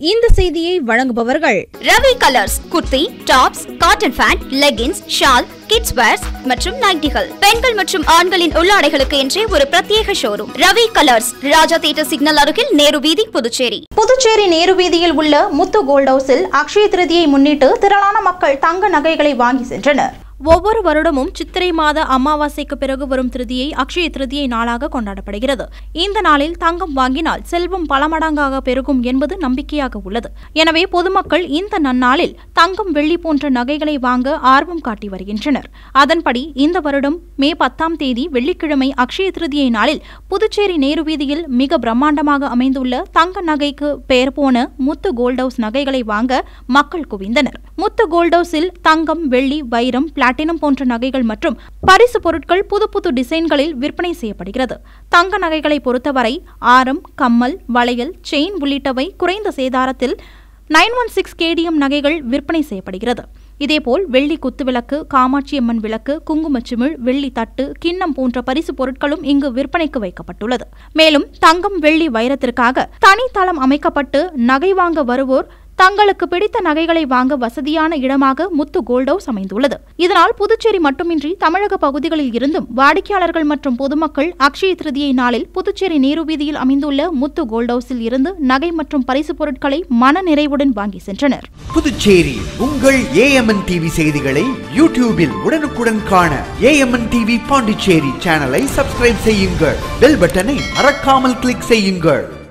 இந்த செய்தியை வழங்குபவர்கள் Ravi Colors kurti tops cotton pant leggings shawl kids wears மற்றும் நைட்டிகள் பெண்கள் மற்றும் ஆண்களின் உள்ளாடைகளுக்கு என்றே ஒரு பிரத்யேக showroom Ravi Colors Raja theatre signal அருகில் நேரு வீதி புதுச்சேரி புதுச்சேரி நேரு வீதியில் உள்ள முத்து கோல்ட் ஹவுஸில் அக்ஷய திருதியை முன்னிட்டு திரளான மக்கள் தங்க நகைகளை வாங்கி சென்றனர் ஒவ்வொரு வருடமும் சித்திரை மாத அமாவாசைக்கு பிறகு வரும் திருதியை அக்ஷய திருதியை நாளாக கொண்டாடப்படுகிறது இந்த நாளில் தங்கம் வாங்கினால் செல்வம் பல மடங்காக பெருகும் என்பது நம்பிக்கையாக உள்ளது எனவே பொதுமக்கள் இந்த நன்னாளில் தங்கம் வெள்ளி போன்ற நகைகளை வாங்க ஆர்வம் காட்டி வருகின்றனர் அதன்படி இந்த வருடம் மே பத்தாம் தேதி வெள்ளிக்கிழமை அக்ஷய திருதியை நாளில் புதுச்சேரி நேரு வீதியில் மிக பிரம்மாண்டமாக அமைந்துள்ள தங்க நகைக்கு பெயர் போன முத்து கோல்ட் ஹவுஸ் நகைகளை வாங்க மக்கள் குவிந்தனர் முத்து கோல்ட் ஹவுஸில் தங்கம் வெள்ளி வைரம் பிளாட்டினம் போன்ற நகைகள் மற்றும் பரிசு பொருட்கள் புது புது டிசைன்களில் விற்பனை செய்யப்படுகிறது தங்க நகைகளை பொறுத்தவரை ஆரம் கம்மல் வளையல் செயின் உள்ளிட்டவை குறைந்த சேதாரத்தில் நைன் ஒன் சிக்ஸ் கேடிஎம் நகைகள் விற்பனை செய்யப்படுகிறது இதேபோல் வெள்ளி குத்துவிளக்கு காமாட்சியம்மன் விளக்கு குங்குமச்சிமிழ் வெள்ளி தட்டு கிண்ணம் போன்ற பரிசு பொருட்களும் இங்கு விற்பனைக்கு வைக்கப்பட்டுள்ளது மேலும் தங்கம் வெள்ளி வைரத்திற்காக தனி தளம் அமைக்கப்பட்டு நகை வாங்க வருவோர் தங்களுக்கு பிடித்த நகைகளை வாங்க வசதியான இடமாக முத்து கோல்ட் ஹவுஸ் அமைந்துள்ளது இதனால் புதுச்சேரி மட்டுமின்றி தமிழக பகுதிகளில் இருந்தும் வாடிக்கையாளர்கள் மற்றும் பொதுமக்கள் அக்ஷய திருதியை நாளில் புதுச்சேரி நேரு வீதியில் அமைந்துள்ள முத்து கோல்ட் ஹவுஸில் இருந்து நகை மற்றும் பரிசு பொருட்களை மன நிறைவுடன் வாங்கி சென்றனர் புதுச்சேரி உங்கள் ஏஎம்என் டிவி செய்திகளை யூடியூபில் உடனுக்குடன் காண ஏஎம்என் டிவி பாண்டிச்சேரி சேனலை சப்ஸ்கிரைப் செய்யுங்கள் பெல் பட்டனை மறக்காமல் கிளிக் செய்யுங்கள்